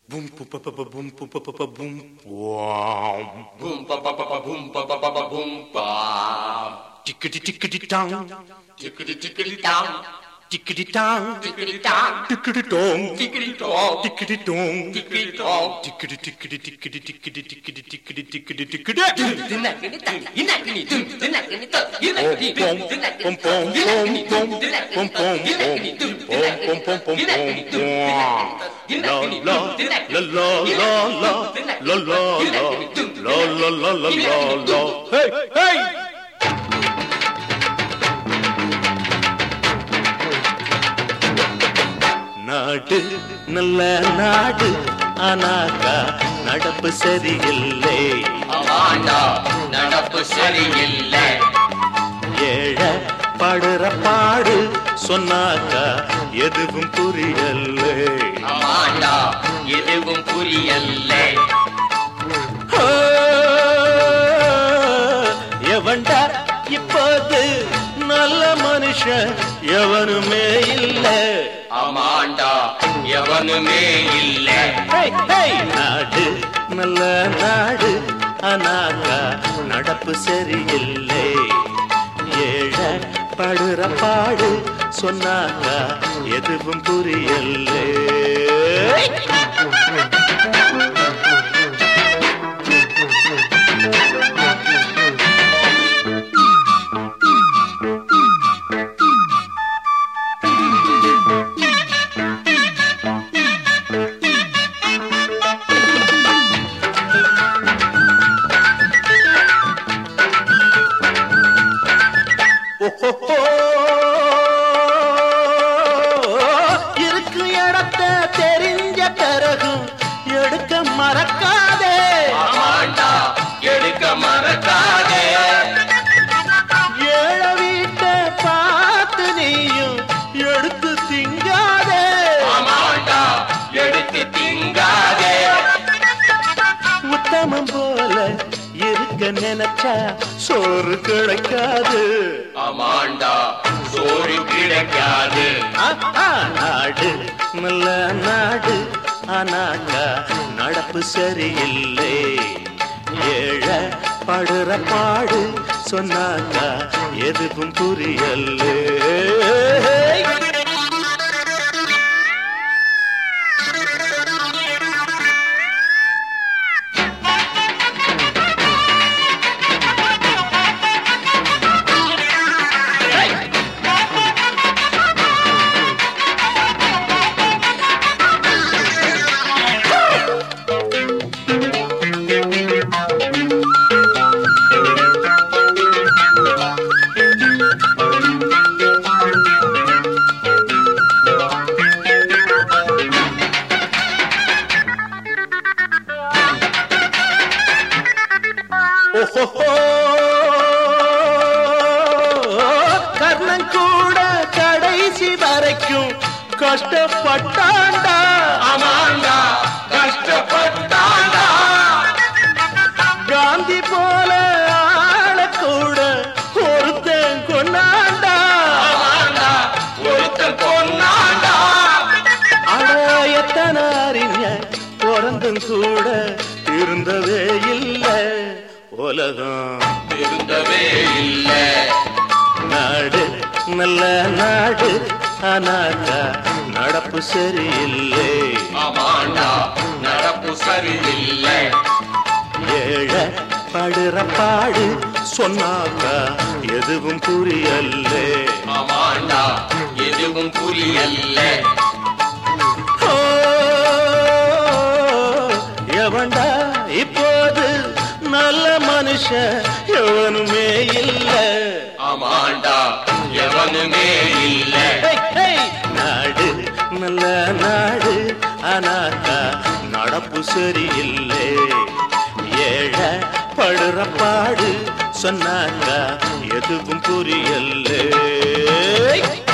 Boom, boom, ba, ba, ba, boom, boom, ba, ba, ba, boom. Wow. Boom pa pa pa pa boom pa pa pa pa boom pa. Tickety tickety tong. Tickety tickety down, Tickety tong. tickety down, Tickety tong. tickety dong, Tickety tong. tickety dong. Tickety tickety tickety tickety tickety tickety tickety tickety. Dinakini tak, dinakini dum, dinakini tak, dinakini Pom, dum, dinakini pom, pom, dinakini pom, dum, dinakini pom, tak, pom, dinakini dum, pom, pom, pom, pom, dinakini pom, dum, pom. dinakini La tak, dinakini la dum, la dinakini la la dum, la la la la dinakini dum, la la la la la la. Hey hey. நாடு நல்ல நாடு ஆனாக்கா நடப்பு சரியில்லை ஆமாண்டா நடப்பு சரியில்லை ஏழ படுற பாடு சொன்னாக்கா எதுவும் புரியல்லை ஆமாண்டா எதுவும் புரியல்லை ஆ, எவன்டா இப்போது நல்ல மனுஷன் எவனுமே இல்லை ஆமாண்டா எவனுமே இல்லை ஹேய், ஹேய். நாடு நல்ல நாடு ஆனாக்கா நடப்பு சரியில்லை ஏழ படுற பாடு சொன்னாக்கா எதுவும் புரியல்லை ஓஹோஹோ. இருக்கு இடத்த தெரிஞ்ச பிறகும் எடுக்க மறக்காதே ஆமாண்டா எடுக்க மறக்காதே ஏழ வீட்டை பார்த்து நீயும் எடுத்து திங்காதே ஆமாண்டா எடுத்து திங்காதே உத்தமம் போல இருக்க நினைச்சா சோறு கிடைக்காது ஆமாண்டா சோறு கிடைக்காது ஆஹா, நாடு நல்ல நாடு ஆனாக்கா நடப்பு சரியில்லை ஏழ படுற பாடு சொன்னாக்கா எதுவும் புரியல்லே ஓஹோஹோ. கர்ணன் கூட கடைசி வரைக்கும் கஷ்டப்பட்டாண்டா ஆமாண்டா கஷ்டப்பட்டாண்டா காந்தி போல ஆள கூட ஒருத்தன் கொண்டாண்டா ஆமாண்டா ஒருத்தன் பொன்னாண்டா அடையத்தன அறிஞர் பிறந்தும் கூட இருந்ததே இல்லை உலகம் இருந்தவே இல்லை நாடு நல்ல நாடு ஆனாக்கா நடப்பு சரியில்லை ஆமாண்டா நடப்பு சரியில்லை ஏழ படுற பாடு சொன்னாக்கா எதுவும் புரியல்லே ஆமாண்டா எதுவும் புரியல்லை ஓ, எவன்டா இப்போது நல்ல மனுஷன் எவனுமே இல்லை ஆமாண்டா எவனுமே இல்லை ஹேய், ஹேய். நாடு நல்ல நாடு ஆனாக்கா நடப்பு சரியில்லை ஏழ படுற பாடு சொன்னாக்கா எதுவும் புரியல்லே